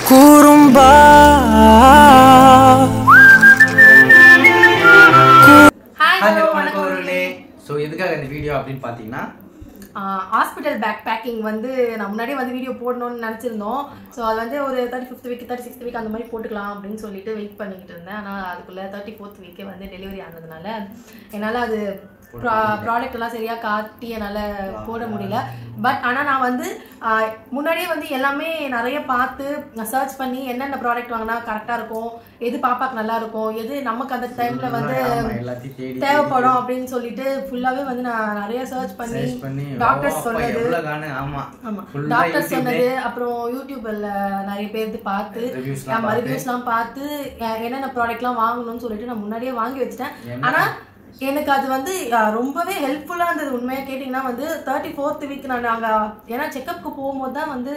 குறும்பா hi hi hello வணக்கம் வணக்கம் அவர்களே ஸோ எதுக்காக இந்த வீடியோ அப்படின்னு பார்த்தீங்கன்னா ஹாஸ்பிட்டல் பேக் பேக்கிங் வந்து நான் முன்னாடியே வந்து வீடியோ போடணும்னு நினச்சிருந்தோம் ஸோ அது வந்து ஒரு thirty fifth week thirty sixth week அந்த மாதிரி போட்டுக்கலாம் அப்படின்னு சொல்லிட்டு வெயிட் பண்ணிக்கிட்டு இருந்தேன் ஆனால் அதுக்குள்ளே தேர்ட்டி ஃபோர்த் வீக்கே வந்து டெலிவரி ஆனதுனால என்னால் அது ப்ராடக்ட் எல்லாம் சரியாக காட்டி என்னால் போட முடியல பட் ஆனால் நான் வந்து ஆஹ், முன்னாடியே வந்து எல்லாமே நிறைய பார்த்து சர்ச் பண்ணி என்னென்ன ப்ராடக்ட் வாங்கினா கரெக்டாக இருக்கும் எது பாப்பாக்கு நல்லா இருக்கும் எது நமக்கு அந்த டைமில் வந்து ஆமா, எல்லாத்தையும் தேடி தேவைப்படும் அப்படின்னு சொல்லிட்டு ஃபுல்லாவே வந்து நான் நிறைய சர்ச் பண்ணி சர்ச் பண்ணி டாக்டர்ஸ் அப்பா, சொன்னது எவ்வளவு காணு ஆமா ஆமா Full ஆ டாக்டர் YouTube சொன்னது அப்புறம் யூடியூப்ல நிறைய பேர்த்து பார்த்து Reviews எல்லாம் நம்ம பார்த்து. ரிவ்யூஸ்லாம் பார்த்து அஹ், என்னென்ன ப்ராடக்ட்லாம் வாங்கணும்னு சொல்லிட்டு நான் முன்னாடியே வாங்கி வச்சுட்டேன் என்ன? ஆனா எனக்கு அது வந்து அஹ், ரொம்பவே ஹெல்ப்ஃபுல்லாக இருந்தது உண்மையா கேட்டிங்கன்னா வந்து தேர்ட்டி ஃபோர்த் வீக் நான் நாங்கள் ஏன்னா செக்கப்புக்கு போகும்போது தான் வந்து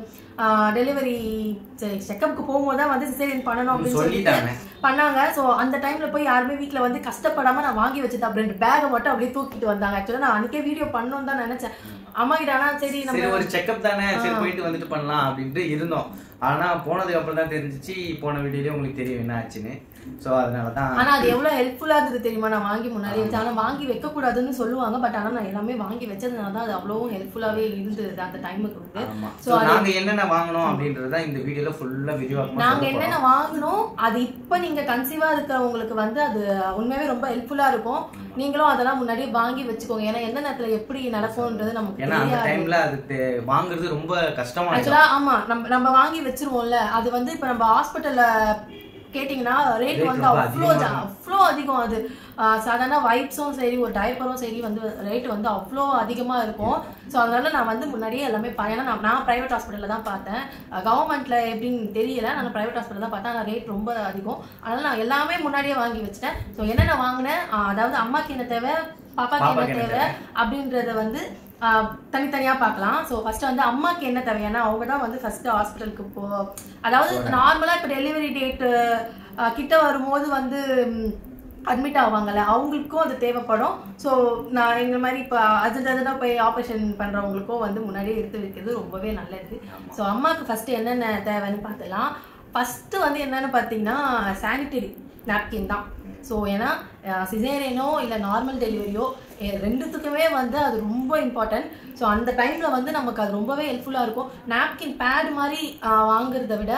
டெலிவரி சரி செக்கப்புக்கு போகும்போது தான் வந்து சிசேரியன் பண்ணணும் அப்படின்னு சொல்லிட்டு சொல்லிட்டாங்க பண்ணாங்க ஸோ அந்த டைம்ல போய் யாருமே வீட்டில் வந்து கஷ்டப்படாம நான் வாங்கி வச்சுட்டு அப்படி ரெண்டு பேகை மட்டும் அப்படியே தூக்கிட்டு வந்தாங்க ஆக்சுவலாக நான் அன்னைக்கே வீடியோ பண்ணணும்னு தான் நினைச்சேன் அம்மா கிட்ட ஆனா சரி சரி நம்ம ஒரு செக்கப் தானே சரி போயிட்டு வந்துட்டு பண்ணலாம் அப்படின்ட்டு இருந்தோம் ஆனா போனதுக்கு அப்புறம் தான் தெரிஞ்சிச்சு போன வீடியோலயே உங்களுக்கு தெரியும் என்ன ஆச்சுன்னு ஸோ அதனால தான் ஆனா அது எவ்வளவு ஹெல்ப்ஃபுல்லா இருந்தது தெரியுமா நான் வாங்கி முன்னாடி வச்சேன் ஆனா வாங்கி வைக்க கூடாதுன்னு சொல்லுவாங்க பட் ஆனா நான் எல்லாமே வாங்கி வச்சதுனால தான் அது அவ்வளவும் ஹெல்ப்ஃபுல்லாவே இருந்தது அந்த டைமுக்கு வந்து ஆமா ஸோ ஸோ நாங்க என்னென்ன வாங்கணும் அப்படின்றது தான் இந்த வீடியோல ஃபுல்லா வீடியோ நாங்க என்னென்ன வாங்கினோம் அது இப்ப நீங்க கன்சீவா இருக்கிறவங்களுக்கு வந்து அது உண்மையாவே ரொம்ப ஹெல்ப்ஃபுல்லா இருக்கும் நீங்களும் அதெல்லாம் முன்னாடியே வாங்கி வச்சுக்கோங்க ஏன்னா எந்த நேரத்துல எப்படி நடக்கும்ன்றது நமக்கு ஏன்னா அந்த தெரியாது டைம்ல அது தே- வாங்குறது ரொம்ப கஷ்டமா இருக்கும் ஆக்சுவலா ஆமா நம்ம நம்ம வாங்கி வச்சிருவோம்ல அது வந்து இப்ப நம்ம ஹாஸ்பிட்டல்ல கேட்டிங்கன்னா ரேட் Rate வந்து ரொம்ப அவ்வளோ அதிகமா இருக்கும். அவ்வளோ அதிகம் அது சாதாரண வைப்ஸும் சரி ஒரு டைப்பரும் சரி வந்து ரேட் வந்து அவ்வளோ அதிகமாக இருக்கும் ஸோ அதனால நான் வந்து முன்னாடியே எல்லாமே பா- ஏன்னா நான் நான் ப்ரைவேட் ஹாஸ்பிட்டலில் தான் பார்த்தேன் கவர்மெண்ட்ல எப்படின்னு தெரியல நான் ப்ரைவேட் ஹாஸ்பிட்டல் தான் பார்த்தேன் ஆனால் ரேட் ரொம்ப அதிகம் அதனால நான் எல்லாமே முன்னாடியே வாங்கி வச்சிட்டேன் ஸோ என்னென்ன வாங்கினேன் ஆஹ் அதாவது அம்மாக்கு என்ன தேவை பாப்பாக்கு பாப்பாக்கு என்ன என்ன தேவை அப்படின்றத வந்து ஆஹ் தனித்தனியா பார்க்கலாம் ஸோ ஃபர்ஸ்ட் வந்து அம்மாக்கு என்ன தேவையான அவங்க தான் வந்து ஃபர்ஸ்ட் ஹாஸ்பிட்டலுக்கு போ அதாவது நார்மலா இப்போ டெலிவரி டேட்டு கிட்ட வரும்போது வந்து அட்மிட் ஆவாங்கல்ல அவங்களுக்கும் அது தேவைப்படும் ஸோ நான் இந்த மாதிரி இப்போ அர்ஜென்ட் போய் ஆப்ரேஷன் பண்ணுறவங்களுக்கும் வந்து முன்னாடியே எடுத்து வைக்கிறது ரொம்பவே நல்லது ஸோ அம்மாவுக்கு ஃபர்ஸ்ட் என்னென்ன தேவைன்னு பார்த்தலாம் ஃபர்ஸ்ட் வந்து என்னன்னு பார்த்தீங்கன்னா சானிட்டரி நாப்கின் தான் ஸோ ஏன்னா சிசேரியனோ இல்லை நார்மல் டெலிவரியோ ரெண்டுத்துக்குமே வந்து அது ரொம்ப இம்பார்ட்டன்ட் ஸோ அந்த டைமில் வந்து நமக்கு அது ரொம்பவே ஹெல்ப்ஃபுல்லாக இருக்கும் நாப்கின் பேட் மாதிரி ஆஹ், வாங்குறத விட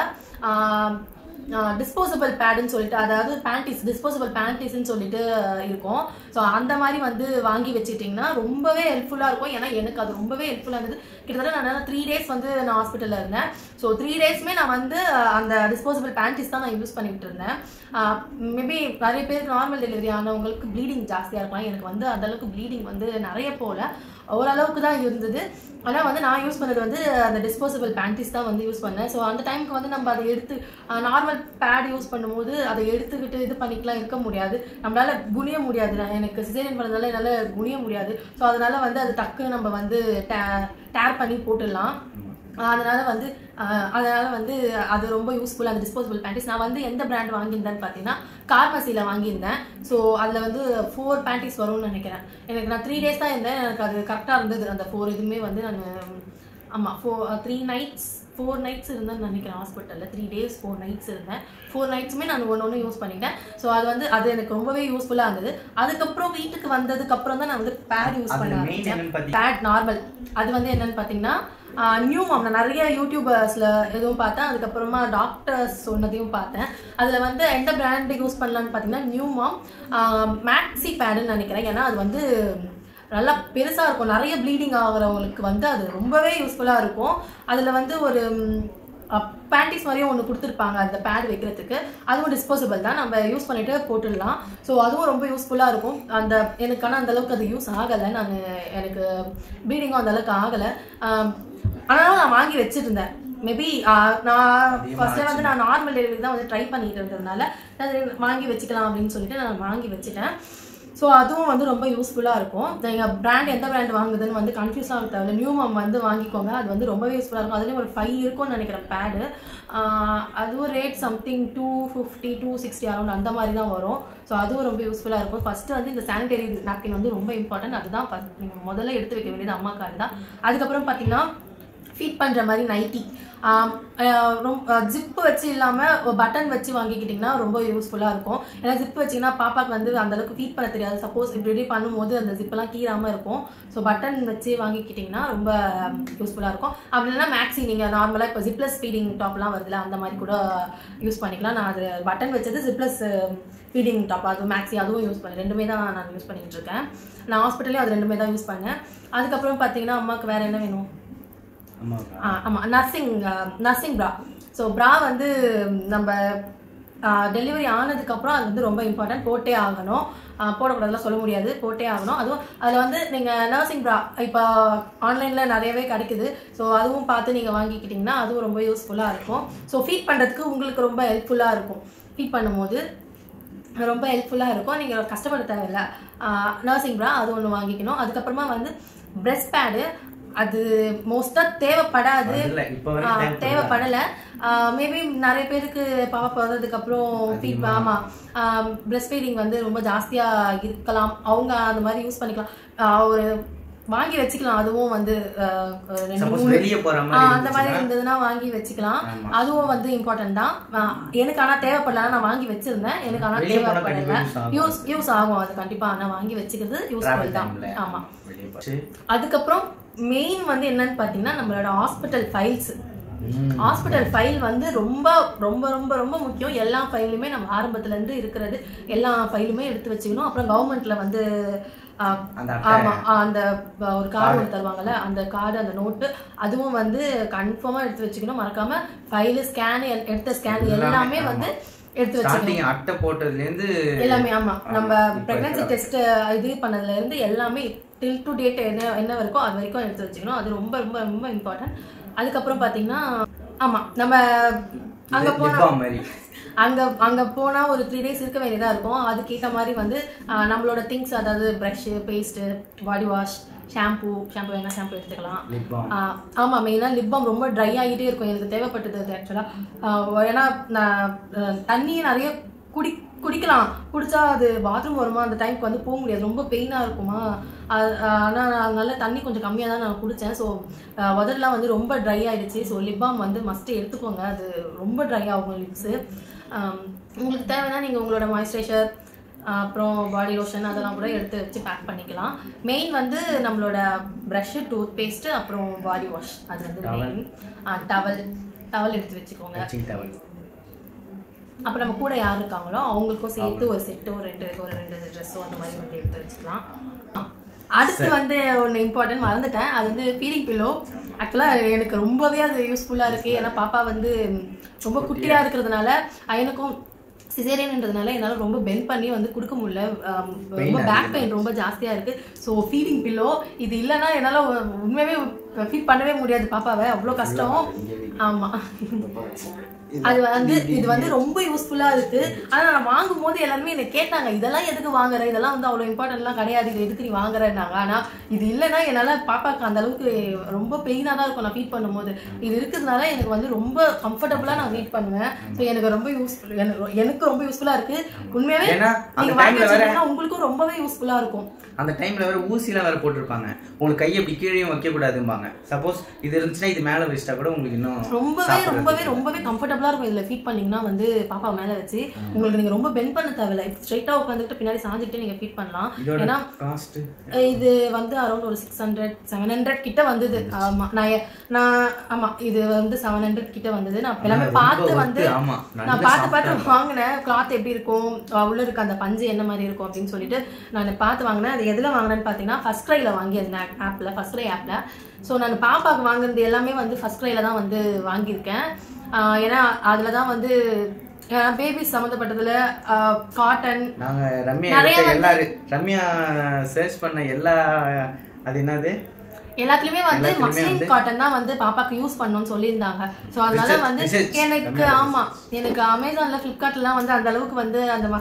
டிஸ்போசபிள் பேடுன்னு சொல்லிட்டு அதாவது பேண்டிஸ் டிஸ்போசபிள் பேண்டிஸ்ன்னு சொல்லிட்டு இருக்கும் ஸோ அந்த மாதிரி வந்து வாங்கி வச்சுக்கிட்டிங்கன்னா ரொம்பவே ஹெல்ப்ஃபுல்லாக இருக்கும் ஏன்னா எனக்கு அது ரொம்பவே ஹெல்ப்ஃபுல்லாக இருந்தது கிட்டத்தட்ட நான் த்ரீ டேஸ் வந்து நான் ஹாஸ்பிட்டலில் இருந்தேன் ஸோ த்ரீ டேஸ்மே நான் வந்து அஹ், அந்த டிஸ்போசபிள் பேண்டிஸ் தான் நான் யூஸ் பண்ணிட்டு இருந்தேன் மேபி நிறைய பேருக்கு நார்மல் டெலிவரி ஆனவங்களுக்கு ப்ளீடிங் ஜாஸ்தியாக இருக்கலாம் எனக்கு வந்து அந்த அளவுக்கு ப்ளீடிங் வந்து நிறைய போகல ஓரளவுக்கு தான் இருந்தது ஆனால் வந்து நான் யூஸ் பண்ணது வந்து அந்த டிஸ்போசபிள் பேண்டிஸ் தான் வந்து யூஸ் பண்ணேன் ஸோ அந்த டைமுக்கு வந்து நம்ம அதை எடுத்து நார்மல் பேட் யூஸ் பண்ணும்போது அதை எடுத்துக்கிட்டு இது பண்ணிக்கலாம் இருக்க முடியாது நம்மளால குனிய முடியாது நான் எனக்கு சிசேரியன் பண்ணதால என்னால் குனிய முடியாது ஸோ அதனால வந்து அது டக்குன்னு நம்ம வந்து டேர் பண்ணி போட்டுடலாம் அதனால வந்து அஹ், அதனால வந்து அது ரொம்ப யூஸ்ஃபுல்லாக அந்த டிஸ்போசபிள் பேண்டிஸ் நான் வந்து எந்த பிராண்ட் வாங்கியிருந்தேன்னு பார்த்தீங்கன்னா கார்மசியில் வாங்கியிருந்தேன் ஸோ அதில் வந்து ஃபோர் பேண்டிஸ் வரும்னு நினைக்கிறேன் எனக்கு நான் த்ரீ டேஸ் தான் இருந்தேன் எனக்கு அது கரெக்டாக இருந்தது அந்த ஃபோர் இதுவுமே வந்து நான் ஆமாம் four three nights four nights இருந்தேன்னு நினைக்கிறேன் ஹாஸ்பிட்டலில் த்ரீ டேஸ் ஃபோர் நைட்ஸ் இருந்தேன் ஃபோர் நைட்ஸுமே நான் ஒன்று ஒன்று யூஸ் பண்ணிட்டேன் ஸோ அது வந்து அது எனக்கு ரொம்பவே யூஸ்ஃபுல்லாக இருந்தது அதுக்கப்புறம் வீட்டுக்கு வந்ததுக்கு அப்புறம் தான் நான் வந்து பேட் யூஸ் அது பண்ண main ஆரம்பிச்சேன் என்னன்னு பாத்தீங்க- பேட் நார்மல் அது வந்து என்னன்னு பார்த்தீங்கன்னா நியூ மாம் நான் நிறைய யூடியூபர்ஸில் எதுவும் பார்த்தேன் அதுக்கப்புறமா டாக்டர்ஸ் சொன்னதையும் பார்த்தேன் அதில் வந்து எந்த பிராண்ட் யூஸ் பண்ணலான்னு பார்த்தீங்கன்னா நியூ மாம் மேக்ஸி பேடுன்னு நினைக்கிறேன் ஏன்னா அது வந்து நல்லா பெருசாக இருக்கும் நிறைய ப்ளீடிங் ஆகுறவங்களுக்கு வந்து அது ரொம்பவே யூஸ்ஃபுல்லாக இருக்கும் அதில் வந்து ஒரு பேண்டிஸ் மாதிரியும் ஒன்று கொடுத்துருப்பாங்க அந்த பேட் வைக்கிறதுக்கு அதுவும் டிஸ்போசபிள் தான் நம்ம யூஸ் பண்ணிட்டு போட்டுடலாம் ஸோ அதுவும் ரொம்ப யூஸ்ஃபுல்லாக இருக்கும் அந்த எனக்கு ஆனால் அந்த அளவுக்கு அது யூஸ் ஆகலை நான் எனக்கு ப்ளீடிங்கும் அந்த அளவுக்கு ஆகலை ஆனாலும் நான் வாங்கி வச்சிருந்தேன் மேபி நான் அதிகமா ஃபர்ஸ்ட்ல வந்து நான் நார்மல் டெலிவரி தான் வந்து ட்ரை பண்ணிட்டு இருந்ததுனால நான் சரி வாங்கி வச்சுக்கலாம் அப்படின்னு சொல்லிட்டு நான் வாங்கி வச்சுட்டேன் ஸோ அதுவும் வந்து ரொம்ப யூஸ்ஃபுல்லாக இருக்கும் நீங்கள் பிராண்ட் எந்த பிராண்ட் வாங்குதுன்னு வந்து கன்ஃபியூஸ் ஆக தேவையில்ல நியூ மம் வந்து வாங்கிக்கோங்க அது வந்து ரொம்பவே யூஸ்ஃபுல்லாக இருக்கும் அதுலேயும் ஒரு ஃபைவ் இருக்கும்னு நினைக்கிறேன் பேடு அதுவும் rate something two fifty two sixty around அந்த மாதிரி தான் வரும் ஸோ அதுவும் ரொம்ப யூஸ்ஃபுல்லாக இருக்கும் ஃபஸ்ட்டு வந்து இந்த சானிடரி நாப்கின் வந்து ரொம்ப இம்பார்ட்டன்ட் அதுதான் first நீங்க முதல்ல எடுத்து வைக்க வேண்டியது அம்மாக்காரு தான் அதுக்கப்புறம் பார்த்தீங்கன்னா ஃபீட் பண்ணுற மாதிரி நைட்டி ரொம்ப ஜிப்பு வச்சு இல்லாமல் பட்டன் வச்சு வாங்கிக்கிட்டிங்கன்னா ரொம்ப யூஸ்ஃபுல்லாக இருக்கும் ஏன்னா ஜிப் வச்சிங்கன்னா பாப்பாக்கு வந்து அந்த அளவுக்கு ஃபீட் பண்ண தெரியாது சப்போஸ் இப்படி இப்படி பண்ணும்போது அந்த ஜிப்பெல்லாம் கீறாமல் இருக்கும் ஸோ பட்டன் வச்சு வாங்கிக்கிட்டிங்கன்னா ரொம்ப யூஸ்ஃபுல்லாக இருக்கும் அப்படி இல்லைன்னா மேக்ஸி நீங்கள் நார்மலாக இப்போ ஜிப்லஸ் ஃபீடிங் டாப்லாம் வருதுல அந்த மாதிரி கூட யூஸ் பண்ணிக்கலாம் நான் அது பட்டன் வச்சது ஜிப்லஸ் ஃபீடிங் டாப் அது மேக்ஸி அதுவும் யூஸ் பண்ணேன் ரெண்டுமே தான் நான் யூஸ் பண்ணிட்டு இருக்கேன் நான் ஹாஸ்பிட்டல்லையும் அது ரெண்டுமே தான் யூஸ் பண்ணேன் அதுக்கப்புறம் பார்த்தீங்கன்னா அம்மாவுக்கு வேறு என்ன வேணும் ஆமாக்கா ஆ, ஆமா நர்சிங் நர்சிங் ப்ரா ஸோ ப்ரா வந்து நம்ம டெலிவரி ஆனதுக்கப்புறம் அது வந்து ரொம்ப இம்பார்ட்டன்ட் போட்டே ஆகணும் ஆ, போடக்கூடாதுலாம் சொல்ல முடியாது போட்டே ஆகணும் அதுவும் அதில் வந்து நீங்கள் நர்சிங் ப்ரா இப்போ ஆன்லைனில் நிறையவே கிடைக்குது ஸோ அதுவும் பார்த்து நீங்கள் வாங்கிக்கிட்டிங்கன்னா அதுவும் ரொம்ப யூஸ்ஃபுல்லாக இருக்கும் ஸோ ஃபீட் பண்ணுறதுக்கு உங்களுக்கு ரொம்ப ஹெல்ப்ஃபுல்லாக இருக்கும் ஃபீட் பண்ணும்போது ரொம்ப ஹெல்ப்ஃபுல்லாக இருக்கும் நீங்கள் கஷ்டப்பட தேவையில்ல நர்சிங் ப்ரா அது ஒன்று வாங்கிக்கணும் அதுக்கப்புறமா வந்து பிரஸ்ட் பேடு அது மோஸ்ட்டாக தேவைப்படாது இல்ல இப்போ ஆ, வரைக்கும் தேவைப்படல. தேவைப்படலை மேபி நிறைய பேருக்கு பாப்பா பிறந்ததுக்கப்புறம் ஃபீட் அதிகமா. ஆமாம் பிரஸ்ட் ஃபீடிங் வந்து ரொம்ப ஜாஸ்தியாக இருக்கலாம் அவங்க அந்த மாதிரி யூஸ் பண்ணிக்கலாம் ஆ, ஒரு வாங்கி வச்சுக்கலாம் அதுவும் வந்து ஆ, ரெண்டு சப்போஸ் மூணு வெளியே போற ஆ, மாதிரி அந்த மாதிரி இருந்துச்சுன்னா, இருந்ததுன்னா வாங்கி வச்சுக்கலாம் ஆமா. அதுவும் வந்து இம்பார்ட்டன்ட் தான் ஆ, எனக்கு ஆனா தேவைப்படல நான் வாங்கி வச்சிருந்தேன் எனக்கு ஆனா வெளிய போனா தேவைப்படல கண்டிப்பா use ஆகும். யூஸ் யூஸ் ஆகும் அது கண்டிப்பா ஆனா வாங்கி வச்சுக்கிறது travel யூஸ்ஃபுல் தான் timeல ஆமா வெளியே போ- சரி. அதுக்கப்புறம் மெயின் வந்து என்னன்னு பாத்தீங்கன்னா நம்மளோட hospital files hmm. Hospital file வந்து ரொம்ப ரொம்ப ரொம்ப ரொம்ப முக்கியம் எல்லா ஃபைலுமே நம்ம ஆரம்பத்துல இருந்து இருக்கிறது எல்லா ஃபைலுமே எடுத்து வச்சுக்கணும் அப்புறம் கவர்மெண்ட்ல வந்து ஆ, அந்த அட்டை. ஆமா ஆ, அந்த ப- ஒரு கார்டு ஒன்று தருவாங்கல்ல அந்த கார்டு அந்த நோட்டு அதுவும் வந்து கன்ஃபார்மா எடுத்து வச்சுக்கணும் மறக்காம ஃபைலு ஸ்கேன் எடுத்த ஸ்கேன் எல்லாமே, எல்லாமே ஆமா. வந்து எடுத்து வச்சுக்கணும் ஸ்டார்டிங் அட்டை போட்டதுல இருந்து எல்லாமே ஆமா நம்ம இப்ப பிரெக்னன்சி இருக்கிற- டெஸ்ட் இது பண்ணதுல இருந்து எல்லாமே டில் டு டேட் என்ன என்ன இருக்கோ அது வரைக்கும் எடுத்து வச்சுக்கணும் அது ரொம்ப ரொம்ப ரொம்ப இம்பார்ட்டன்ட் அதுக்கப்புறம் பாத்தீங்கன்னா ஆமா நம்ம அங்க lip போனா balm மாதிரி அங்க அங்க போனா ஒரு த்ரீ டேஸ் இருக்க வேண்டியதா இருக்கும் அதுக்கேற்ற மாதிரி வந்து ஆஹ், நம்மளோட திங்ஸ் அதாவது brush paste body wash shampoo shampoo வேணா ஷாம்பு எடுத்துக்கலாம் லிப் பாம் ஆஹ் ஆமா மெயினா லிப் பாம் ரொம்ப ட்ரை ஆகிட்டே இருக்கும் எனக்கு தேவைப்பட்டது அது ஆக்சுவலா ஏன்னா நான் அஹ், தண்ணியை நிறைய குடி குடிக்கலாம் குடிச்சா அது பாத்ரூம் வருமா அந்த டைம்க்கு வந்து போக முடியாது ரொம்ப பெயினா இருக்குமா அது- ஆஹ் ஆனா நான் அதனால தண்ணி கொஞ்சம் கம்மியாக தான் நான் குடித்தேன் ஸோ உதடெல்லாம் வந்து ரொம்ப ட்ரை ஆயிடுச்சு ஸோ லிப் பாம் வந்து மஸ்ட் எடுத்துக்கோங்க அது ரொம்ப ட்ரை ஆகும் லிப்ஸு உங்களுக்கு தேவைன்னா நீங்கள் உங்களோட மாய்ஸ்சரைசர் அப்புறம் பாடி லோஷன் அதெல்லாம் கூட எடுத்து வச்சு பேக் பண்ணிக்கலாம் மெயின் வந்து நம்மளோட ப்ரஷ்ஷு டூத் பேஸ்ட்டு அப்புறம் பாடி வாஷ் அது வந்து Towel. மெயின் டவல் டவல் எடுத்து வச்சுக்கோங்க டச்சிங் டவல் அப்போ நம்ம கூட யார் இருக்காங்களோ அவங்களுக்கும் சேர்த்து ஒரு செட்டு ஒரு ரெண்டு ஒரு ரெண்டு ட்ரெஸ்ஸோ அந்த மாதிரி வந்து எடுத்து வச்சுக்கலாம் அடுத்து வந்து ஒன்று இம்பார்ட்டன்ட் மறந்துட்டேன் அது வந்து ஃபீலிங் பில்லோ ஆக்சுவலாக எனக்கு ரொம்பவே அது யூஸ்ஃபுல்லாக இருக்குது ஏன்னா பாப்பா வந்து ரொம்ப குட்டியாக இருக்கிறதுனால எனக்கும் சிசேரியன்ன்றதுனால என்னால் ரொம்ப பெண்ட் பண்ணி வந்து கொடுக்க முடியல ஆம், ரொம்ப பேக் பெயின் ரொம்ப ஜாஸ்தியாக இருக்குது ஸோ ஃபீலிங் பில்லோ இது இல்லைன்னா என்னால் உண்மையாகவே ஃபீல் பண்ணவே முடியாது பாப்பாவை அவ்வளோ கஷ்டம் ஆமாம் அது வந்து இது வந்து ரொம்ப யூஸ்ஃபுல்லா இருக்கு ஆனா நான் வாங்கும் போது எல்லாருமே என்ன கேட்டாங்க இதெல்லாம் எதுக்கு வாங்குற இதெல்லாம் வந்து அவ்வளவு இம்பார்ட்டன்ட்லாம் கிடையாது இது எதுக்கு நீ வாங்குறேன்னாங்க ஆனா இது இல்லைன்னா என்னால பாப்பாக்கு அந்த அளவுக்கு ரொம்ப பெயினா தான் இருக்கும் நான் ஃபீட் பண்ணும்போது இது இருக்கிறதுனால எனக்கு வந்து ரொம்ப கம்ஃபர்டபுளா நான் ஃபீட் பண்ணுவேன் ஸோ எனக்கு ரொம்ப யூஸ்ஃபுல் எனக்கு ரொம்ப யூஸ்ஃபுல்லா இருக்கு உண்மையாவே ஏன்னா அந்த நீங்க வாங்கி டைம்ல வேற வச்சீங்கன்னா உங்களுக்கும் ரொம்பவே யூஸ்ஃபுல்லா இருக்கும் அந்த டைம்ல வேற ஊசிலாம் வேற போட்டிருப்பாங்க உங்களுக்கு கையை இப்படி கீழே வைக்க கூடாதும்பாங்க சப்போஸ் இது இருந்துச்சுன்னா இது மேல வச்சுட்டா கூட உங்களுக்கு இன்னும் ரொம்பவே சாப்பிடுறதுக்கு ரொம்பவே ரொம்பவே கம்ஃபர்டபுளா இருக்கும் இதுல ஃபீட் பண்ணீங்கன்னா வந்து பாப்பா மேல வச்சு உங்களுக்கு நீங்க ரொம்ப பெண்ட் பண்ண தேவையில்ல ஸ்ட்ரைட்டா உட்காந்துட்டு பின்னாடி சாஞ்சிட்டு நீங்க ஃபீட் பண்ணலாம் இதோட ஏன்னா காஸ்ட் அஹ் இது வந்து அரௌண்ட் ஒரு சிக்ஸ் ஹண்ட்ரட் செவன் ஹண்ட்ரட் கிட்ட வந்தது ஆமா நான் எ- நான் ஆமா இது வந்து செவன் ஹண்ட்ரட் கிட்ட வந்தது நான் எல்லாமே ரொம்ப பார்த்து worth, வந்து ஆமா. நல்ல நான் பார்த்து soft-ஆ பார்த்து வாங்கினேன் கிளாத் எப்படி இருக்கும் அஹ் உள்ள இருக்க அந்த பஞ்சு என்ன மாதிரி இருக்கும் அப்படின்னு சொல்லிட்டு நான் பார்த்து வாங்கினேன் அது எதுல வாங்கினேன்னு பார்த்தீங்கன்னா ஃபர்ஸ்ட் க்ரைல வாங்கியிருந்தேன் ஆப்ல ஃபர்ஸ்ட் க்ரை ஆப்ல ஸோ நான் பாப்பாவுக்கு வாங்குறது எல்லாமே வந்து ஃபர்ஸ்ட் க்ரைல தான் வந்து வாங்கியிருக்கேன் ஆஹ் ஏன்னா அதுல தான் வந்து பேபிஸ் சம்மந்தப்பட்டதுல காட்டன் நாங்க ரம்யா நிறைய எடுத்த வந்து- எல்லாரு ரம்யா சர்ச் பண்ண எல்லா அது என்னது எல்லாத்துலயுமே வந்து எல்லாத்துலயுமே மஸ்லின் வந்து- காட்டன் தான் வந்து பாப்பாக்கு யூஸ் பண்ணணும்னு சொல்லியிருந்தாங்க ஸோ அதனால Research- வந்து research. எனக்கு கம்மியா ஆமா எனக்கு அமேசான்ல ஃப்ளிப்கார்ட்லாம் வந்து அந்த அளவுக்கு வந்து அந்த மஸ்லின்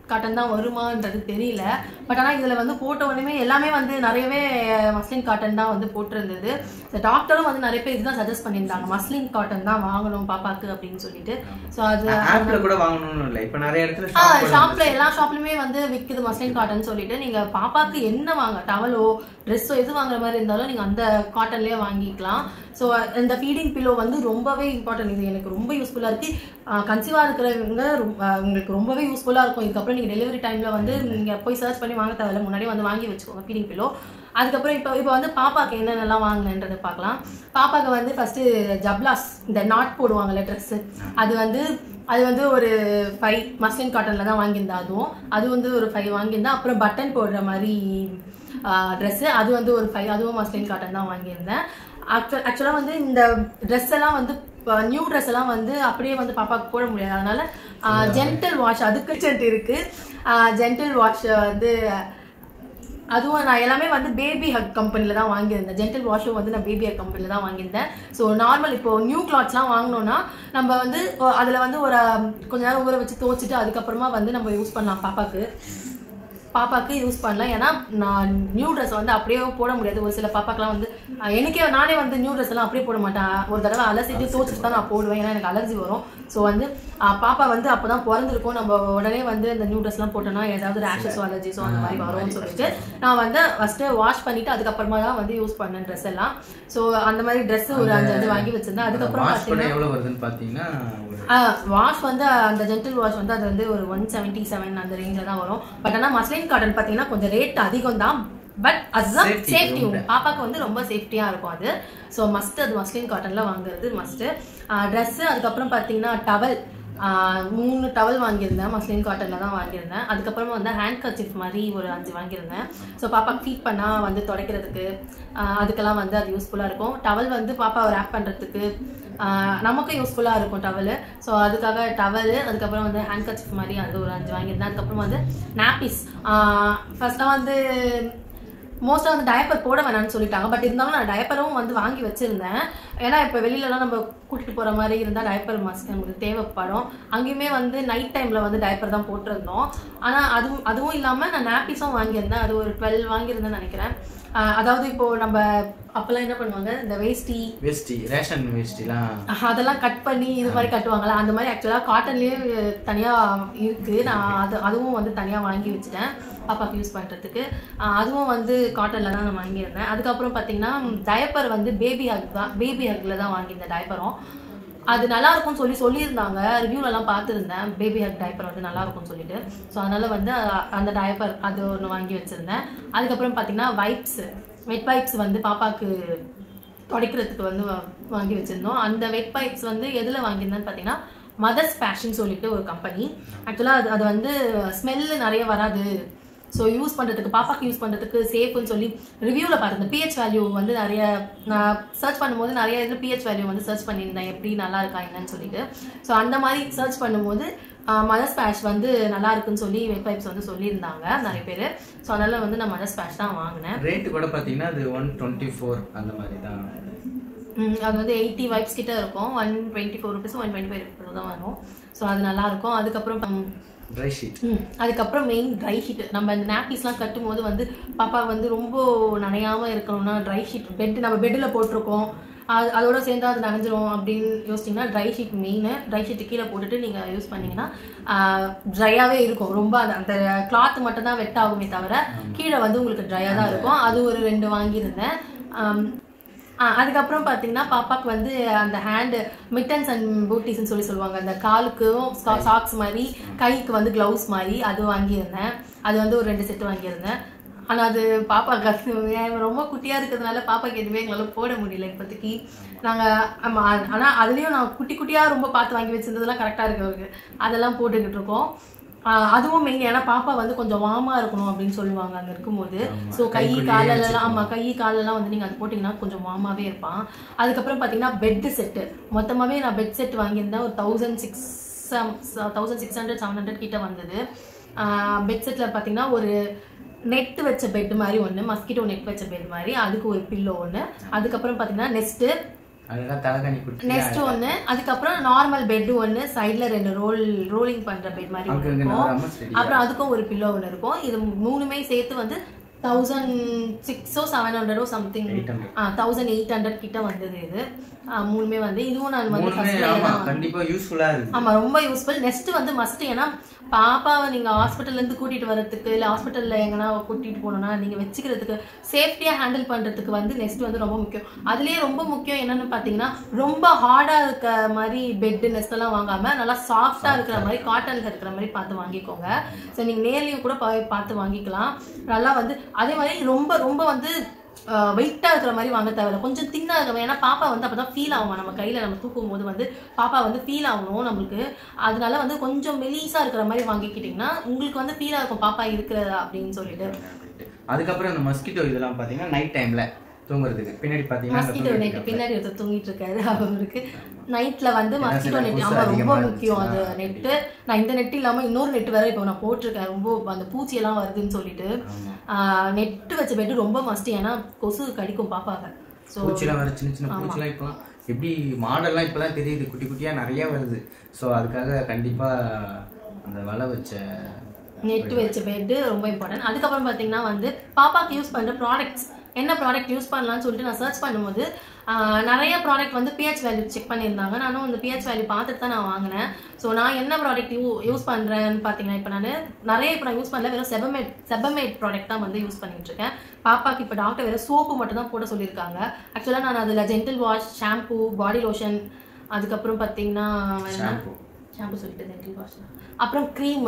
காட்டன் தான் வருமான்றது தெரியல பட் ஆனால் இதில் வந்து போட்ட உடனே எல்லாமே வந்து நிறையவே மஸ்லின் காட்டன் தான் வந்து போட்டிருந்தது டாக்டரும் வந்து நிறைய பேர் இதுதான் சஜஸ்ட் பண்ணியிருந்தாங்க மஸ்லின் காட்டன் தான் வாங்கணும் பாப்பாக்கு அப்படின்னு சொல்லிட்டு ஸோ அது ஆப்ல கூட வாங்கணும்னு இல்லை இப்ப நிறைய இடத்துல ஆ shop ல ஷாப்ல எல்லா ஷாப்லயுமே வந்து விக்குது மஸ்லின் காட்டன் சொல்லிட்டு நீங்க பாப்பாக்கு என்ன வாங்க டவலோ ட்ரெஸ்ஸோ எது வாங்குற மாதிரி இருந்தாலும் நீங்க அந்த காட்டன்லயே வாங்கிக்கலாம் ஸோ இந்த ஃபீடிங் பில்லோ வந்து ரொம்பவே இம்பார்ட்டன்ட் இது எனக்கு ரொம்ப யூஸ்ஃபுல்லா இருக்கு கன்சீவா இருக்கிறவங்க ரொம்ப- ஆ, உங்களுக்கு ரொம்பவே யூஸ்ஃபுல்லா இருக்கும் இதுக்கப்புறம் நீங்க டெலிவரி டைம்ல வந்து நீங்க போய் சர்ச் பண்ணி வாங்க தேவையில்ல முன்னாடியே வந்து வாங்கி வச்சுக்கோங்க ஃபீடிங் பில்லோ அதுக்கப்புறம் இப்போ இப்போ வந்து பாப்பாக்கு என்னென்னலாம் வாங்கினேன்றதை பார்க்கலாம் பாப்பாக்கு வந்து ஃபர்ஸ்ட் ஜப்லாஸ் இந்த நாட் போடுவாங்கல்ல ட்ரெஸ் அது வந்து அது வந்து ஒரு ஃபைவ் மஸ்லின் காட்டன்ல தான் வாங்கியிருந்தேன் அதுவும் அது வந்து ஒரு ஃபைவ் வாங்கியிருந்தேன் அப்புறம் பட்டன் போடுற மாதிரி ட்ரெஸ்ஸு அது வந்து ஒரு ஃபைவ் அதுவும் மஸ்லின் காட்டன் தான் வாங்கியிருந்தேன் ஆக்சுவல் ஆக்சுவலாக வந்து இந்த ட்ரெஸ் எல்லாம் வந்து நியூ ட்ரெஸ் எல்லாம் வந்து அப்படியே வந்து பாப்பாக்கு போட முடியாது அதனால ஜென்டல் வாஷ் அதுக்கு சென்ட் இருக்கு ஜென்டல் வாஷ் வந்து அதுவும் நான் எல்லாமே வந்து பேபி ஹக் கம்பெனியில் தான் வாங்கியிருந்தேன் ஜென்டல் வாஷும் வந்து நான் பேபி ஹக் கம்பெனியில் தான் வாங்கியிருந்தேன் ஸோ நார்மல் இப்போ நியூ கிளாத்ஸ்லாம் வாங்கினோன்னா நம்ம வந்து அதில் வந்து ஒரு கொஞ்ச நேரம் ஊற வச்சு துவச்சிட்டு அதுக்கப்புறமா வந்து நம்ம யூஸ் பண்ணலாம் பாப்பாக்கு பாப்பாக்கு யூஸ் பண்ணலாம் ஏன்னா நான் நியூ ட்ரெஸ் வந்து அப்படியே போட முடியாது ஒரு சில பாப்பாக்கெல்லாம் வந்து அஹ், எனக்கே நானே வந்து நியூ ட்ரெஸ் எல்லாம் அப்படியே போட மாட்டேன் ஒரு தடவை அலசிட்டு தோச்சிட்டு தான் நான் போடுவேன் ஏன்னா எனக்கு அலர்ஜி வரும் ஸோ வந்து அஹ், பாப்பா வந்து அப்பதான் பிறந்திருக்கும் நம்ம உடனே வந்து இந்த நியூ ட்ரெஸ்லாம் போட்டோம்னா ஏதாவது ரேஷஸோ அலர்ஜிஸோ அந்த மாதிரி வரும்னு சொல்லிட்டு நான் வந்து ஃபர்ஸ்ட் வாஷ் பண்ணிட்டு அதுக்கப்புறமா தான் வந்து யூஸ் பண்ணேன் ட்ரெஸ் எல்லாம் ஸோ அந்த மாதிரி ட்ரெஸ் ஒரு அஞ்சு அஞ்சு வாங்கி வச்சிருந்தேன் அதுக்கப்புறம் வாஷ் பண்ண பார்த்தீங்கன்னா எவ்வளவு வருதுன்னு பாத்தீங்கன்னா ஒரு வாஷ் வந்து அந்த ஜென்டில் வாஷ் வந்து அது வந்து ஒரு ஒன் செவன்ட்டி செவன் அந்த ரேஞ்சில் தான் வரும் பட் ஆனால் மஸ்லின் காட்டன் பார்த்தீங்கன்னா கொஞ்சம் ரேட் அதிகம் தான் பட் அதுதான் Safety சேஃப்டி ரொம்ப. பாப்பாக்கு வந்து ரொம்ப சேஃப்டியாக இருக்கும் அது ஸோ மஸ்ட் அது மஸ்லின் காட்டனில் வாங்குறது மஸ்ட்டு ட்ரெஸ்ஸு அதுக்கப்புறம் பார்த்தீங்கன்னா டவல் மூணு டவல் வாங்கியிருந்தேன் மஸ்லின் காட்டனில் தான் வாங்கியிருந்தேன் அதுக்கப்புறமா வந்து ஹேண்ட் கர்ச்சிஃப் மாதிரி ஒரு அஞ்சு வாங்கியிருந்தேன் ஸோ பாப்பாக்கு ஃபீட் பண்ணால் வந்து துடைக்கிறதுக்கு ஆஹ் அதுக்கெல்லாம் வந்து அது யூஸ்ஃபுல்லாக இருக்கும் டவல் வந்து பாப்பாவை ரேப் பண்ணுறதுக்கு நமக்கு யூஸ்ஃபுல்லாக இருக்கும் டவலு ஸோ அதுக்காக டவலு அதுக்கப்புறம் வந்து ஹேண்ட் கர்ச்சிஃப் மாதிரி அது ஒரு அஞ்சு வாங்கியிருந்தேன் அதுக்கப்புறம் வந்து நாப்பிஸ் ஃபர்ஸ்ட்டாக வந்து மோஸ்ட்டாக வந்து டயப்பர் போட வேணாம்னு சொல்லிட்டாங்க பட் இருந்தாலும் நான் டயப்பரும் வந்து வாங்கி வச்சிருந்தேன் ஏன்னா இப்போ வெளியிலலாம் நம்ம கூட்டிட்டு போகிற மாதிரி இருந்தால் டயப்பர் மஸ்ட் நமக்கு தேவைப்படும் அங்கேயுமே வந்து நைட் டைமில் வந்து டயப்பர் தான் போட்டிருந்தோம் ஆனால் அதுவும் அதுவும் இல்லாமல் நான் நாப்பிஸும் வாங்கியிருந்தேன் அது ஒரு டுவெல் வாங்கியிருந்தேன்னு நினைக்கிறேன் ஆஹ் அதாவது இப்போ நம்ம அப்போல்லாம் என்ன பண்ணுவாங்க இந்த வேஷ்டி வேஷ்டி ரேஷன் வேஷ்டிலாம் அதெல்லாம் கட் பண்ணி இது மாதிரி கட்டுவாங்கல்ல அந்த மாதிரி ஆக்சுவலாக காட்டன்லேயே தனியாக இருக்குது நான் அது அதுவும் வந்து தனியாக வாங்கி வச்சுட்டேன் பாப்பாக்கு யூஸ் பண்ணுறதுக்கு அதுவும் வந்து காட்டனில் தான் நான் வாங்கியிருந்தேன் அதுக்கப்புறம் பார்த்தீங்கன்னா டயப்பர் வந்து பேபி ஹக் தான் பேபி ஹக்கில் தான் வாங்கியிருந்தேன் டயப்பரும் அது நல்லா இருக்கும்னு சொல்லி சொல்லியிருந்தாங்க ரிவ்யூலலாம் பார்த்துருந்தேன் பேபி ஹக் டைப்பர் வந்து நல்லா இருக்கும்னு சொல்லிட்டு ஸோ அதனால வந்து அ- அந்த டைப்பர் அது ஒன்று வாங்கி வச்சிருந்தேன் அதுக்கப்புறம் பார்த்தீங்கன்னா வைப்ஸ் வெட் வைப்ஸ் வந்து பாப்பாக்கு துடைக்கிறதுக்கு வந்து வா- வாங்கி வச்சிருந்தோம் அந்த வெட் பைப்ஸ் வந்து எதில் வாங்கியிருந்தேன்னு பார்த்தீங்கன்னா மதர்ஸ் ஃபேஷன் சொல்லிட்டு ஒரு கம்பெனி ஆக்சுவலாக அது அது வந்து ஸ்மெல்லு நிறைய வராது ஸோ யூஸ் பண்ணுறதுக்கு பாப்பாக்கு யூஸ் பண்ணுறதுக்கு சேஃப்னு சொல்லி ரிவ்யூவில் பார்த்தேன் பிஹெச் வேல்யூ வந்து நிறைய நான் சர்ச் பண்ணும்போது நிறைய இதில் பிஹெச் வேல்யூ வந்து சர்ச் பண்ணியிருந்தேன் எப்படி நல்லா இருக்கா என்னன்னு சொல்லிட்டு ஸோ அந்த மாதிரி சர்ச் பண்ணும்போது மதர்ஸ் பேஷ் வந்து நல்லா இருக்குன்னு சொல்லி வெப் பைப்ஸ் வந்து சொல்லியிருந்தாங்க நிறைய பேர் ஸோ அதனால வந்து நான் மதர்ஸ் பேஷ் தான் வாங்கினேன் ரேட்டு கூட பாத்தீங்கன்னா அது ஒன் டுவெண்ட்டி ஃபோர் அந்த மாதிரி தான் ம், அது வந்து எயிட்டி வைப்ஸ் கிட்ட இருக்கும் one twenty four rupees one twenty five rupees தான் வரும் ஸோ அது நல்லா இருக்கும் அதுக்கப்புறம் ம், ட்ரை ஷீட் ம், அதுக்கப்புறம் மெயின் ட்ரை ஷீட் நம்ம இந்த நாப்கின்ஸ்லாம் கட்டும் போது வந்து பாப்பா வந்து ரொம்ப நனையாம இருக்கணும்னா ட்ரை ஷீட் பெட் நம்ம பெட்டில் போட்டிருக்கோம் அது அதோட சேர்ந்து அது நனைஞ்சிரும் அப்படின்னு யோசிச்சிங்கன்னா dry sheet main dry sheet கீழே போட்டுட்டு நீங்கள் யூஸ் பண்ணீங்கன்னா ட்ரையாகவே இருக்கும் ரொம்ப அந்த அந்த கிளாத் மட்டும் தான் வெட் ஆகுமே தவிர கீழே வந்து உங்களுக்கு ட்ரையாக தான் இருக்கும் அது ஒரு ரெண்டு வாங்கியிருந்தேன் ஆம், ஆ, அதுக்கப்புறம் பார்த்தீங்கன்னா பாப்பாக்கு வந்து அந்த ஹேண்டு மிட்டன்ஸ் அண்ட் பூட்டிஸ்ன்னு சொல்லி சொல்லுவாங்க அந்த காலுக்கும் சாக்ஸ் மாதிரி கைக்கு வந்து க்ளவுஸ் மாதிரி அது வாங்கியிருந்தேன் அது வந்து ஒரு ரெண்டு செட்டு வாங்கியிருந்தேன் ஆனால் அது பாப்பாக்கு அது ஏன் ரொம்ப குட்டியாக இருக்கிறதுனால பாப்பாக்கு எதுவுமே எங்களால் போட முடியல இப்போதைக்கு நாங்கள் ஆமாம் ஆனால் அதுலேயும் நான் குட்டி குட்டியாக ரொம்ப பார்த்து வாங்கி வச்சிருந்ததெல்லாம் கரெக்டாக இருக்கு அதெல்லாம் போட்டுக்கிட்டு இருக்கோம் ஆஹ் அதுவும் மெயின் ஏன்னா பாப்பா வந்து கொஞ்சம் வாமா இருக்கணும் அப்படின்னு சொல்லுவாங்க அங்க இருக்கும்போது ஆமா. ஸோ கை கைக்குள்ளேயே காலெல்லாம் ஆமா கை காலெல்லாம் வந்து நீங்க அது போட்டீங்கன்னா கொஞ்சம் வாமாவே இருப்பான் அதுக்கப்புறம் பாத்தீங்கன்னா பெட் செட்டு மொத்தமாவே நான் பெட் செட் வாங்கியிருந்தேன் ஒரு thousand six thousand six hundred seven hundred கிட்ட வந்தது பெட் செட்ல பாத்தீங்கன்னா ஒரு நெட் வச்ச பெட் மாதிரி ஒன்று மஸ்கிட்டோ நெட் வச்ச பெட் மாதிரி அதுக்கு ஒரு பில்லோ ஒன்று அதுக்கப்புறம் பார்த்தீங்கன்னா நெஸ்ட்டு அழகா தலைகாணி குட்டி நெக்ஸ்ட் ஒன்று அதுக்கப்புறம் நார்மல் பெட் ஒன்று சைடில் ரெண்டு ரோல் ரோலிங் பண்ணுற பெட் மாதிரி ஒன்று அங்க இருக்கும் நவராம சரி அப்புறம் அதுக்கும் ஒரு பில்லோ ஒன்று இருக்கும் இது மூணுமே சேர்த்து வந்து தௌசண்ட் சிக்ஸோ செவன் ஹண்ட்ரடோ something eight hundred thousand eight hundred கிட்ட வந்தது இது ஆ, மூணுமே வந்து இதுவும் நான் வந்து மூணுமே ஃபர்ஸ்ட் ஆமா கண்டிப்பா யூஸ்ஃபுல்லா இருக்கு ஆமா ரொம்ப யூஸ்ஃபுல் நெக்ஸ்ட் வந்து மஸ்ட் ஏன்னா பாப்பாவை நீங்க ஹாஸ்பிட்டல்ல இருந்து கூட்டிட்டு வரதுக்கு இல்ல ஹாஸ்பிட்டல்ல எங்கன்னா கூட்டிட்டு போகணும்னா நீங்க வச்சுக்கிறதுக்கு சேஃப்டியா ஹேண்டில் பண்றதுக்கு வந்து நெக்ஸ்ட் வந்து ரொம்ப முக்கியம் அதுலயே ரொம்ப முக்கியம் என்னன்னு பாத்தீங்கன்னா ரொம்ப ஹார்டா இருக்க மாதிரி பெட் நெஸ்ட் எல்லாம் வாங்காம நல்லா சாஃப்டா இருக்கிற மாதிரி காட்டன்ல இருக்கிற மாதிரி பார்த்து வாங்கிக்கோங்க ஸோ நீங்க நேர்லயும் கூட பா- பார்த்து வாங்கிக்கலாம் நல்லா வந்து அதே மாதிரி ரொம்ப ரொம்ப வந்து வெயிட்டாக இருக்கிற மாதிரி வாங்க தேவையில்ல கொஞ்சம் தின்னாக இருக்கிற ஏன்னா பாப்பா வந்து அப்பதான் ஃபீல் ஆகும் நம்ம கையில் நம்ம தூக்கும் போது வந்து பாப்பா வந்து ஃபீல் ஆகணும் நம்மளுக்கு அதனால வந்து கொஞ்சம் மெலிசா இருக்கிற மாதிரி வாங்கிக்கிட்டிங்கன்னா உங்களுக்கு வந்து ஃபீலாக இருக்கும் பாப்பா இருக்கிறதா அப்படின்னு சொல்லிட்டு அதுக்கப்புறம் இந்த மஸ்கிட்டோ இதெல்லாம் பாத்தீங்கன்னா நைட் டைம்ல தூங்குறதுக்கு பின்னாடி பாத்தீங்கன்னா அந்த மஸ்கிட்டோ தூங்கிட்டு நெட் இருக்கப்ப. பின்னாடி ஒருத்தர் தூங்கிட்டு இருக்காரு அவருக்கு நைட்ல வந்து ஏன்னா மஸ்கிட்டோ சில நெட் கொசு ஆமா ரொம்ப அதிகமா முக்கியம் அது இருந்துச்சுன்னா நெட்டு நான் இந்த நெட் இல்லாம இன்னொரு நெட் வேற இப்போ நான் போட்டிருக்கேன் ரொம்ப அந்த பூச்சி எல்லாம் வருதுன்னு சொல்லிட்டு ஆமா நெட் வச்ச பெட் ரொம்ப மஸ்ட் ஏன்னா கொசு கடிக்கும் பாப்பாவை ஸோ பூச்சிலாம் வர சின்ன சின்ன பூச்சிலாம் இப்போ எப்படி மாடல்லாம் இப்பதான் தெரியுது குட்டி குட்டியா நிறைய வருது ஸோ அதுக்காக கண்டிப்பா அந்த வலை வச்ச நெட் வச்ச பெட் ரொம்ப இம்பார்ட்டன்ட் அதுக்கப்புறம் பார்த்தீங்கன்னா வந்து பாப்பாக்கு யூஸ் பண்ணுற ப்ராடக்ட்ஸ் என்ன ப்ராடக்ட் யூஸ் பண்ணலாம்னு சொல்லிட்டு நான் சர்ச் பண்ணும்போது ஆஹ், நிறைய ப்ராடக்ட் வந்து பிஹெச் வேல்யூ செக் பண்ணியிருந்தாங்க நானும் அந்த பிஹெச் வேல்யூ பார்த்துட்டு தான் நான் வாங்கினேன் ஸோ நான் என்ன ப்ராடக்ட் யூ யூஸ் பண்ணுறேன்னு பார்த்தீங்கன்னா இப்போ நான் நிறைய இப்போ நான் யூஸ் பண்ணல வெறும் செபமேட் செபமேட் ப்ராடக்ட் தான் வந்து யூஸ் பண்ணிட்டு இருக்கேன் பாப்பாக்கு இப்போ டாக்டர் வேறு சோப்பு மட்டும் தான் போட சொல்லியிருக்காங்க ஆக்சுவலாக நான் அதில் gentle wash shampoo body lotion அதுக்கப்புறம் பார்த்தீங்கன்னா வேற என்ன? ஷாம்பு ஷாம்பு சொல்லிட்டு ஜென்டில் வாஷ் அப்புறம் க்ரீம்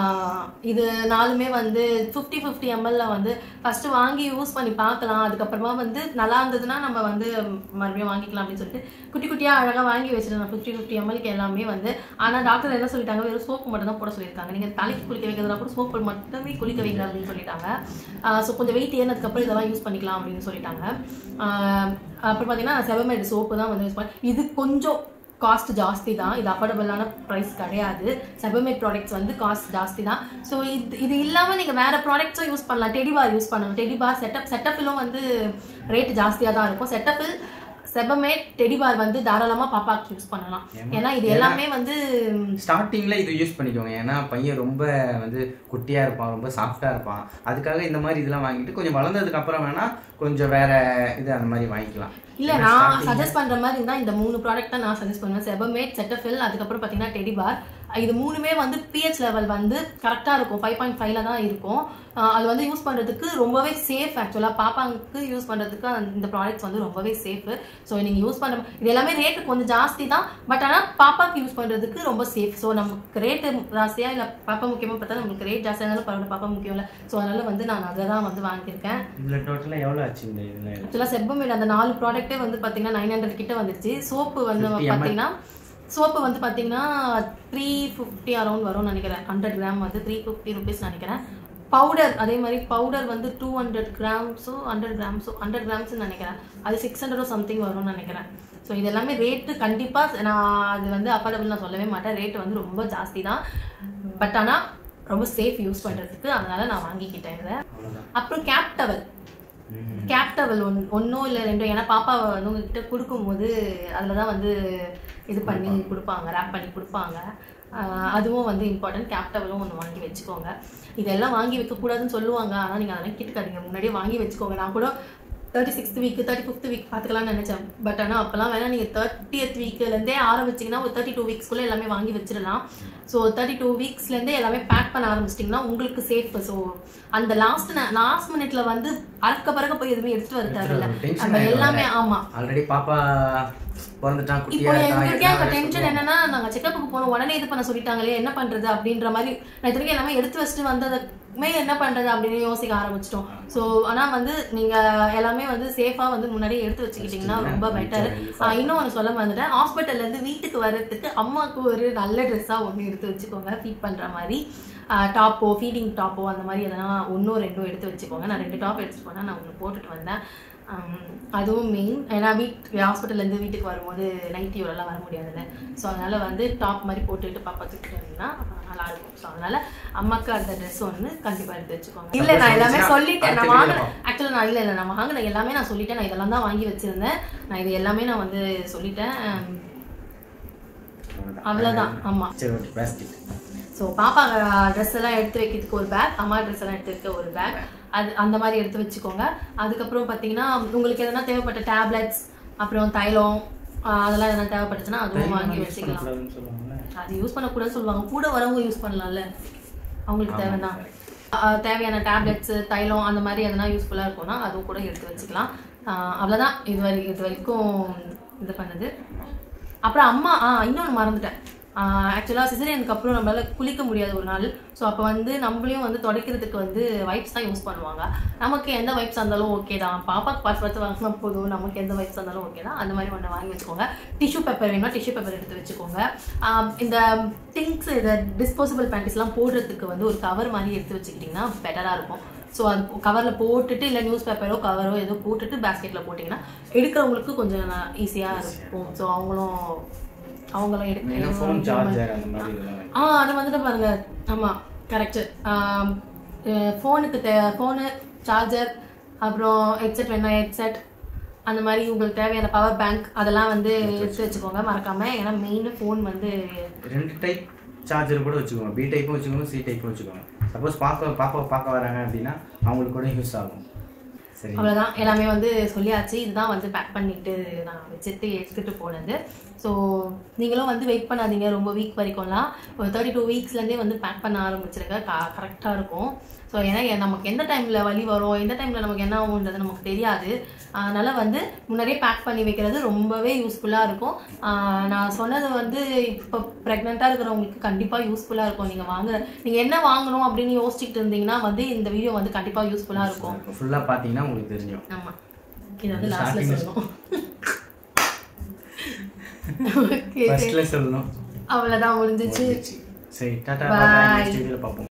இது நாலுமே வந்து ஃபிஃப்டி ஃபிஃப்டி எம்எல்ல வந்து ஃபர்ஸ்ட் வாங்கி யூஸ் பண்ணி பார்க்கலாம் அதுக்கப்புறமா வந்து நல்லா இருந்ததுன்னா நம்ம வந்து மறுபடியும் வாங்கிக்கலாம் அப்படின்னு சொல்லிட்டு குட்டி குட்டியாக அழகாக வாங்கி வச்சிருந்தேன் ஃபிஃப்டி ஃபிஃப்டி எம்எல்க்கு எல்லாமே வந்து ஆனால் டாக்டர் என்ன சொல்லிட்டாங்க வெறும் சோப்பு மட்டும் தான் போட சொல்லியிருக்காங்க நீங்கள் தலைக்கு குளிக்க வைக்கிறதுனா கூட சோப்பு மட்டுமே குளிக்க வைங்க அப்படின்னு சொல்லிட்டாங்க ஸோ கொஞ்சம் வெயிட் ஏறினதுக்கப்புறம் இதெல்லாம் யூஸ் பண்ணிக்கலாம் அப்படின்னு சொல்லிட்டாங்க ஆஹ் அப்புறம் பார்த்தீங்கன்னா நான் செவமேட் சோப்பு தான் வந்து யூஸ் பண்ணேன் இது கொஞ்சம் காஸ்ட் ஜாஸ்தி தான் இது அஃபோர்டபுளான ப்ரைஸ் கிடையாது செபமேட் ப்ராடக்ட்ஸ் வந்து காஸ்ட் ஜாஸ்தி தான் ஸோ இது இது இல்லாமல் நீங்கள் வேறு ப்ராடக்ட்ஸும் யூஸ் பண்ணலாம் டெடி பார் யூஸ் பண்ணலாம் டெடி பார் செட்டப் செட்டப்பிலும் வந்து ரேட் ஜாஸ்தியாக தான் இருக்கும் செட்டப்பில் செபமேட் டெடி பார் வந்து தாராளமாக பாப்பாக்கு யூஸ் பண்ணலாம் ஏன்னா இது எல்லாமே வந்து ஸ்டார்டிங்ல இது யூஸ் பண்ணிக்கோங்க ஏன்னா பையன் ரொம்ப வந்து குட்டியா இருப்பான் ரொம்ப சாஃப்டா இருப்பான் அதுக்காக இந்த மாதிரி இதெல்லாம் வாங்கிட்டு கொஞ்சம் வளர்ந்ததுக்கு அப்புறம் வேணா கொஞ்சம் வேற இது அந்த மாதிரி வாங்கிக்கலாம் இல்ல நான் சஜஸ்ட் பண்ற மாதிரி இருந்தா இந்த மூணு ப்ராடக்ட் தான் நான் சஜஸ்ட் பண்ணுவேன் செபமேட் செட்டஃபில் அதுக்கப்புறம் பாத்தீங்கன்னா டெடி பார் இது மூணுமே வந்து பிஹெச் லெவல் வந்து கரெக்டா இருக்கும் ஃபைவ் பாயிண்ட் ஃபைவ்ல தான் இருக்கும் ஆஹ் அது வந்து யூஸ் பண்றதுக்கு ரொம்பவே சேஃப் ஆக்சுவலா பாப்பாங்களுக்கு யூஸ் பண்றதுக்கு அந்த- இந்த ப்ராடக்ட்ஸ் வந்து ரொம்பவே சேஃப் ஸோ நீங்க யூஸ் பண்ண இது எல்லாமே ரேட்டு கொஞ்சம் ஜாஸ்தி தான் பட் ஆனா பாப்பாக்கு யூஸ் பண்றதுக்கு ரொம்ப சேஃப் ஸோ நமக்கு ரேட்டு ஜாஸ்தியா இல்ல பாப்பா முக்கியமா பார்த்தா நமக்கு ரேட் ஜாஸ்தியா இருந்தாலும் பரவாயில்ல பாப்பா முக்கியம் இல்லை ஸோ அதனால வந்து நான் அதை தான் வந்து வாங்கியிருக்கேன் இதுல டோட்டலா எவ்வளவு ஆச்சு இந்த இதுல ஆக்சுவலாக செப்பமேட் அந்த நாலு ப்ராடக்ட்டே வந்து பார்த்தீங்கன்னா நைன் ஹண்ட்ரட் கிட்ட வந்துருச்சு சோப்பு வந்து 50 ml. பார்த்தீங்கன்னா சோப்பு வந்து பார்த்தீங்கன்னா த்ரீ ஃபிஃப்டி அரௌண்ட் வரும்னு நினைக்கிறேன் ஹண்ட்ரட் கிராம் வந்து த்ரீ ஃபிஃப்டி ருபீஸ் நினைக்கிறேன் பவுடர் அதே மாதிரி பவுடர் வந்து டூ ஹண்ட்ரட் கிராம்ஸோ ஹண்ட்ரட் கிராம்ஸோ ஹண்ட்ரட் கிராம்ஸ்னு நினைக்கிறேன் அது சிக்ஸ் ஹண்ட்ரடோ சம்திங் வரும்னு நினைக்கிறேன் ஸோ இது எல்லாமே ரேட்டு கண்டிப்பாக நான் அது வந்து அஃபோர்டபுள் நான் சொல்லவே மாட்டேன் ரேட் வந்து ரொம்ப ஜாஸ்தி தான் பட் ஆனால் ரொம்ப சேஃப் யூஸ் பண்ணுறதுக்கு அதனால நான் வாங்கிக்கிட்டேன் இதை அவ்வளவுதான் அப்புறம் cap towel hmm. Cap towel one ஒன்றும் இல்லை ரெண்டும் ஏன்னா பாப்பாவை வந்து உங்ககிட்ட கொடுக்கும்போது அதில் தான் வந்து இது பண்ணி கொடுப்பாங்க ரேப் பண்ணி கொடுப்பாங்க ஆஹ் அதுவும் வந்து இம்பார்ட்டன்ட் கேப் டவலும் ஒன்று வாங்கி வச்சுக்கோங்க இதெல்லாம் வாங்கி வைக்கக்கூடாதுன்னு சொல்லுவாங்க ஆனால் நீங்கள் அதெல்லாம் கேட்டுக்காதீங்க முன்னாடியே வாங்கி வச்சுக்கோங்க நான் கூட thirty sixth week thirty fifth week பார்த்துக்கலாம்னு நினச்சேன் பட் ஆனால் அப்போல்லாம் வேணா நீங்கள் தேர்ட்டியத் வீக்லேருந்தே ஆரம்பிச்சிங்கன்னா ஒரு தேர்ட்டி டூ வீக்ஸ்க்குள்ளே எல்லாமே வாங்கி வச்சிடலாம் ஸோ தேர்ட்டி டூ வீக்ஸ்லேருந்தே எல்லாமே பேக் பண்ண ஆரம்பிச்சிட்டிங்கன்னா உங்களுக்கு சேஃப் ஸோ அந்த லாஸ்ட் லாஸ்ட் மினிட்ல வந்து அறக்க பறக்க போய் எதுவுமே எடுத்துட்டு வர தேவையில்ல Tension நம்ம ஆயிடும் எல்லாமே ஆமா ஆல்ரெடி பாப்பா பிறந்துட்டான் இப்போ குட்டியா இருக்கான் எங்களுக்கு எல்லாம் இப்போ வேற டென்ஷன் என்னன்னா நாங்க செக்கப்புக்கு போனோம் உடனே இது பண்ண சொல்லிட்டாங்களே என்ன பண்றது அப்படின்ற மாதிரி நான் இத்தனைக்கும் எல்லாமே எடுத்து வச்சுட்டு வந்ததுமே என்ன பண்றது அப்படின்னு யோசிக்க ஆரம்பிச்சிட்டோம் ஸோ ஆனா வந்து நீங்க எல்லாமே வந்து சேஃபா வந்து முன்னாடியே எடுத்து வச்சுக்கிட்டீங்கன்னா ரொம்ப பெட்டர் இன்னொன்று சொல்ல வந்துட்டேன் ஹாஸ்பிட்டல்ல இருந்து வீட்டுக்கு வர்றதுக்கு அம்மாவுக்கு ஒரு நல்ல ட்ரெஸ்ஸா ஒன்று எடுத்து வச்சுக்கோங்க ஃபீட் பண்ற மாதிரி டாப்போ ஃபீடிங் டாப்போ அந்த மாதிரி எதனா ஒன்றோ ரெண்டோ எடுத்து வச்சுக்கோங்க நான் ரெண்டு டாப் எடுத்துட்டு போனேன் நான் ஒன்று போட்டுட்டு வந்தேன் ஆம், அதுவும் மெயின் ஏன்னா வீட் ஹாஸ்பிட்டல்லேருந்து வீட்டுக்கு வரும்போது நைட்டியோடலாம் வர முடியாதுல்ல ஸோ அதனால வந்து டாப் மாதிரி போட்டுட்டு பாப்பா தூக்கிட்டு நல்லா இருக்கும் ஸோ அதனால அம்மாக்கு அந்த ட்ரெஸ் ஒன்று கண்டிப்பாக எடுத்து வச்சுக்கோங்க இல்லை நான் எல்லாமே சொல்லிட்டேன் நான் வாங்கினேன் ஆக்சுவலாக நான் இல்லை இல்லை நான் வாங்கின எல்லாமே நான் சொல்லிட்டேன் நான் இதெல்லாம் தான் வாங்கி வச்சிருந்தேன் நான் இது எல்லாமே நான் வந்து சொல்லிட்டேன் அவ்வளவுதான், ஆமா. சரி ஓகே பேஸ்கெட் ஸோ பாப்பா ட்ரெஸ் எல்லாம் எடுத்து வைக்கிறதுக்கு ஒரு பேக் அம்மா ட்ரெஸ் எல்லாம் எடுத்து வைக்க ஒரு பேக் அது அந்த மாதிரி எடுத்து வச்சுக்கோங்க அதுக்கப்புறம் பார்த்தீங்கன்னா உங்களுக்கு எதனா தேவைப்பட்ட டேப்லெட்ஸ் அப்புறம் தைலம் ஆஹ் அதெல்லாம் எதனா தேவைப்பட்டுச்சுன்னா அதுவும் வாங்கி வச்சுக்கலாம் அது யூஸ் பண்ணக்கூடாதுன்னு சொல்லுவாங்க கூட வரவங்க யூஸ் பண்ணலாம்ல அவங்களுக்கு தேவைன்னா ஆஹ் தேவையான டேப்லெட்ஸ் தைலம் அந்த மாதிரி எதனா யூஸ்ஃபுல்லாக இருக்கும்னா அதுவும் கூட எடுத்து வச்சுக்கலாம் ஆஹ் அவ்வளவுதான் இது வரை இது வரைக்கும் இது பண்ணது அப்புறம் அம்மா ஆ இன்னொன்று மறந்துட்டேன் ஆக்சுவலாக சிசரியனுக்கு அப்புறம் நம்மளால குளிக்க முடியாது ஒரு நாள் ஸோ அப்போ வந்து நம்மளையும் வந்து துடைக்கிறதுக்கு வந்து வைப்ஸ் தான் யூஸ் பண்ணுவாங்க நமக்கு எந்த வைப்ஸ் இருந்தாலும் ஓகே தான் பாப்பாக்கு பார்த்து பார்த்து வாங்கினா போதும் நமக்கு எந்த வைப்ஸ் இருந்தாலும் ஓகே தான் அந்த மாதிரி ஒன்று வாங்கி வச்சுக்கோங்க டிஷ்யூ பேப்பர் வேணுமா டிஷ்யூ பேப்பர் எடுத்து வச்சுக்கோங்க ஆம், இந்த திங்ஸ் இந்த டிஸ்போசபிள் பேண்டிஸ்லாம் போடுறதுக்கு வந்து ஒரு கவர் மாதிரி எடுத்து வச்சுக்கிட்டிங்கன்னா பெட்டராக இருக்கும் ஸோ அது கவரில் போட்டுட்டு இல்லை நியூஸ் பேப்பரோ கவரோ ஏதோ போட்டுட்டு பேஸ்கெட்டில் போட்டிங்கன்னா எடுக்கிறவங்களுக்கு கொஞ்சம் ஈஸியாக இருக்கும் ஸோ அவங்களும் அவங்களும் மெயினாக ஃபோன் எடுக்க சார்ஜர் அந்த மாதிரி இதெல்லாம் ஆ அது வந்துட்டு பாருங்க ஆமாம் கரெக்டு ஃபோனுக்கு தே ஃபோனு சார்ஜர் அப்புறம் ஹெட்செட் வேணா ஹெட்செட் அந்த மாதிரி உங்களுக்கு தேவையான பவர் பேங்க் அதெல்லாம் வந்து எடுத்து வச்சுக்கோங்க மறக்காம ஏன்னா மெயின் ஃபோன் வந்து ரெண்டு டைப் சார்ஜர் கூட வச்சுக்கோங்க பி டைப்பும் வச்சுக்கோங்க சி டைப்பும் வச்சுக்கோங்க சப்போஸ் பார்க்க பாப்பா பார்க்க வராங்க அப்படின்னா அவங்களுக்கு கூட யூஸ் ஆகும் சரி அவ்வளோதான் எல்லாமே வந்து சொல்லியாச்சு இதுதான் வந்து பேக் பண்ணிட்டு நான் வச்சுட்டு எடுத்துகிட்டு போனது ஸோ நீங்களும் வந்து வெயிட் பண்ணாதீங்க ரொம்ப வீக் வரைக்கும்லாம் ஒரு தேர்ட்டி டூ வீக்ஸ்லேருந்தே வந்து பேக் பண்ண ஆரம்பிச்சிருங்க கா கரெக்டாக இருக்கும் ஸோ ஏன்னா எ- நமக்கு எந்த டைமில் வலி வரும் எந்த டைமில் நமக்கு என்ன ஆகுன்றது நமக்கு தெரியாது அதனால் வந்து முன்னாடியே பேக் பண்ணி வைக்கிறது ரொம்பவே யூஸ்ஃபுல்லாக இருக்கும் ஆஹ் நான் சொன்னது வந்து இப்போ ப்ரெக்னெண்ட்டாக இருக்கிறவங்களுக்கு கண்டிப்பாக யூஸ்ஃபுல்லாக இருக்கும் நீங்கள் வாங்குற நீங்கள் என்ன வாங்கணும் அப்படின்னு யோசிச்சுட்டு இருந்தீங்கன்னா வந்து இந்த வீடியோ வந்து கண்டிப்பாக யூஸ்ஃபுல்லாக இருக்கும் ஃபுல்லாக பார்த்தீங்கன்னா உங்களுக்கு தெரிஞ்சிடும் ஆமா இது வந்து லாஸ்ட்ல Starting ல சொல்லணும் ஓகே ஃபர்ஸ்ட்ல சொல்லணும் அவ்வளவுதான் முடிஞ்சிச்சு சரி டாடா Bye. நெக்ஸ்ட் வீடியோவில் பார்ப்போம்